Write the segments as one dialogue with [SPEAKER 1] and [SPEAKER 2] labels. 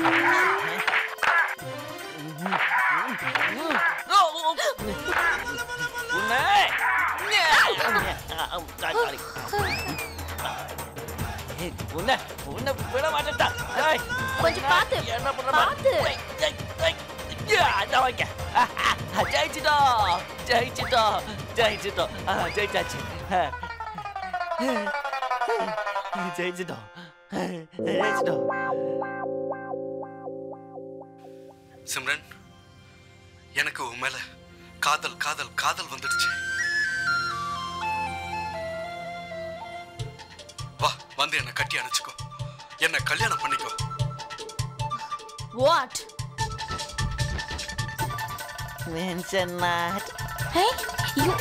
[SPEAKER 1] உன்னை சாரி உன்னை உன்னை விட மாட்டேன்டா ஏய்,
[SPEAKER 2] கொஞ்சம் பார்த்து,
[SPEAKER 1] என்ன பண்ண
[SPEAKER 2] பார்த்து.
[SPEAKER 1] அதான் வைக்க ஜெயிச்சிட்டோம் ஜெயிச்சிட்டோம் ஜெயிச்சிட்டோம் ஆ, ஜெயிச்சாச்சு ஜெயிச்சிட்டோம் ஜெயிச்சிட்டோம்
[SPEAKER 3] சிம்ரன் எனக்கு உன் மேல காதல் காதல் காதல் வந்துடுச்சு வா வந்து என்னை கட்டி அணைச்சுக்கோ என்னை கல்யாணம் பண்ணிக்கோ
[SPEAKER 2] what
[SPEAKER 1] mention not
[SPEAKER 2] hey you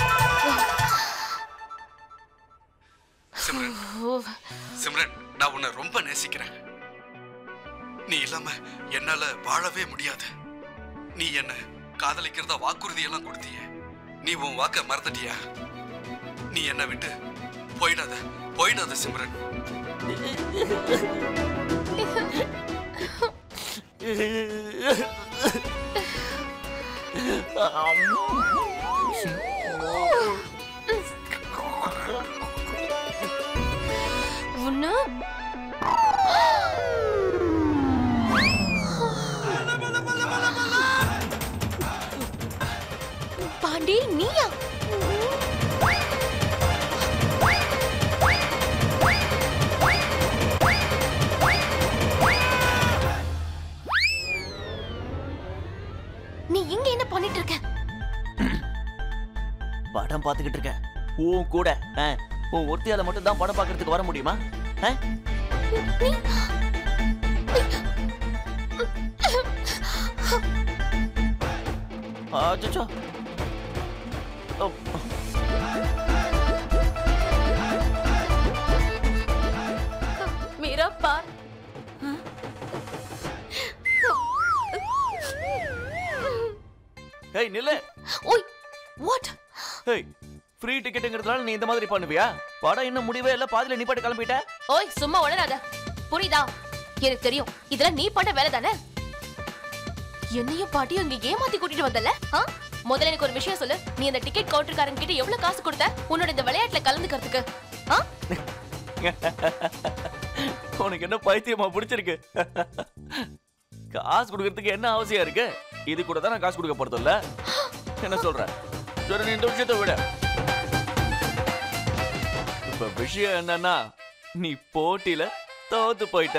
[SPEAKER 3] Simran Simran நான் உன்னை ரொம்ப நேசிக்கிறேன் நீ இல்லாம என்னால வாழவே முடியாது நீ என்ன காதலிக்கிறதா வாக்குறுதி எல்லாம் கொடுத்தியே நீ உன் வாக்க மறந்துட்டியா நீ என்னை விட்டு போயிடாத போயிடாத சிம்ரன்
[SPEAKER 2] உன்னு பாண்டி நீயா நீ இங்க என்ன பண்ணிட்டு இருக்க
[SPEAKER 1] படம் பார்த்துக்கிட்டு இருக்கேன் உன் கூட ஆ, உன் ஒருத்தியால மட்டும் தான் படம் பார்க்கறதுக்கு வர முடியுமா ஆ? அச்சச்சோ. ஓ,
[SPEAKER 2] मेरा पार
[SPEAKER 1] ஏய் நில்லு
[SPEAKER 2] ஓய் வாட்
[SPEAKER 1] ஏய் ஃப்ரீ டிக்கெட்டுங்கிறதுனால நீ இந்த மாதிரி பண்ணுவியா படம் இன்னும் முடிவே இல்ல பாதியில நீ பாட்டு கிளம்பிட்ட
[SPEAKER 2] ஓய் சும்மா உளராத புரியுதா எனக்கு தெரியும் இதெல்லாம் நீ பண்ண வேலை தானே என்னையும் பாட்டியும் இங்க ஏமாத்தி கூட்டிட்டு வந்தல ஆ? முதல்ல எனக்கு ஒரு விஷயம் சொல்லு நீ அந்த டிக்கெட் கவுண்டர்காரங்க கிட்ட எவ்வளவு காசு கொடுத்த உன்னோட இந்த விளையாட்டுல கலந்துக்கிறதுக்கு ஆ?
[SPEAKER 1] உனக்கு என்ன பைத்தியமா பிடிச்சிருக்கு காசு கொடுக்கறதுக்கு என்ன அவசியம் இருக்கு இது கூட தான் நான் காசு கொடுக்க போறது இல்ல என்ன சொல்ற சரி நீ இந்த விஷயத்தை விட இப்ப விஷயம் என்னன்னா நீ போட்டியில தோத்து போயிட்ட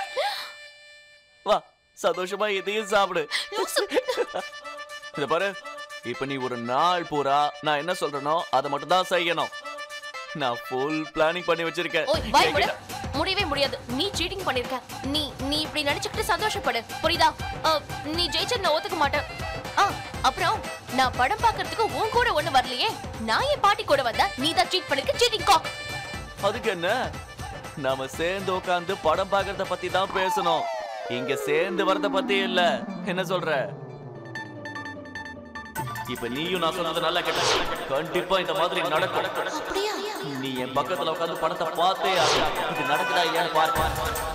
[SPEAKER 1] வா சந்தோஷமா இதையும் சாப்பிடு
[SPEAKER 2] லூசு.
[SPEAKER 1] இத பாரு இப்ப நீ ஒரு நாள் பூரா நான் என்ன சொல்றேனோ அதை மட்டும் தான் செய்யணும் நான் ஃபுல் பிளானிங் பண்ணி வச்சிருக்கேன்
[SPEAKER 2] ஓய் வாய் மூடு.
[SPEAKER 1] என்கிட்ட-
[SPEAKER 2] முடியவே முடியாது நீ சீட்டிங் பண்ணிருக்க நீ நீ இப்படி நினைச்சுக்கிட்டு சந்தோஷப்படு புரியுதா ஆ, நீ ஜெயிச்ச நான் ஒத்துக்க மாட்டேன் ஆ அப்புறம் நான் படம் பார்க்கறதுக்கு உன் கூட ஒண்ணு வரலையே நான் என் பாட்டி கூட வந்தா நீ தான் சீட் பண்ணிருக்க சீட்டிங் கோ
[SPEAKER 1] அதுக்கு என்ன நாம சேர்ந்து உட்கார்ந்து படம் பார்க்கறத பத்தி தான் பேசணும் இங்க சேர்ந்து வரத பத்தி இல்ல என்ன சொல்ற இப்ப நீயும் நான் சொன்னது நல்லா கேட்ட கண்டிப்பா இந்த மாதிரி நடக்கும்
[SPEAKER 2] அப்படியா
[SPEAKER 1] நீ என் பக்கத்துல உட்கார்ந்து படத்தை பார்த்தே ஆகணும். இது நடக்குதா இல்லையான்னு பாரு